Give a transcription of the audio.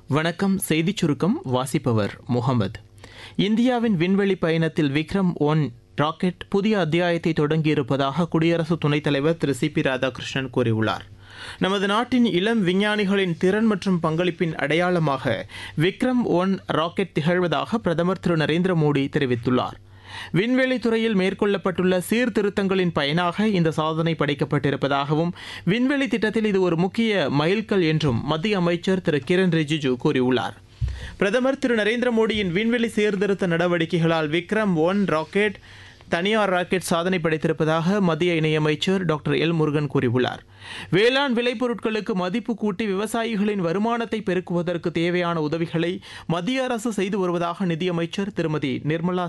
வணக்கம் செய்திச் சுருக்கம் வாசிப்பவர் முகமது இந்தியாவின் விண்வெளி பயணத்தில் விக்ரம் ஒன் ராக்கெட் புதிய அத்தியாயத்தை தொடங்கியிருப்பதாக குடியரசு துணைத் தலைவர் திரு சி பி ராதாகிருஷ்ணன் கூறியுள்ளார் நமது நாட்டின் இளம் விஞ்ஞானிகளின் திறன் மற்றும் பங்களிப்பின் அடையாளமாக விக்ரம் ஒன் ராக்கெட் திகழ்வதாக பிரதமர் திரு நரேந்திர மோடி தெரிவித்துள்ளார் விண்வெளி துறையில் மேற்கொள்ளப்பட்டுள்ள சீர்திருத்தங்களின் பயனாக இந்த சாதனை படைக்கப்பட்டிருப்பதாகவும் விண்வெளி திட்டத்தில் இது ஒரு முக்கிய மைல்கல் என்றும் மத்திய அமைச்சர் திரு கிரண் ரிஜிஜு கூறியுள்ளார் பிரதமர் திரு நரேந்திர மோடியின் விண்வெளி சீர்திருத்த நடவடிக்கைகளால் விக்ரம் ஒன் ராக்கெட் தனியார் ராக்கெட் சாதனை படைத்திருப்பதாக மத்திய இணையமைச்சர் டாக்டர் எல் முருகன் கூறியுள்ளார் வேளாண் விளைபொருட்களுக்கு மதிப்பு கூட்டி விவசாயிகளின் வருமானத்தை பெருக்குவதற்கு தேவையான உதவிகளை மத்திய அரசு செய்து வருவதாக நிதியமைச்சர் திருமதி நிர்மலா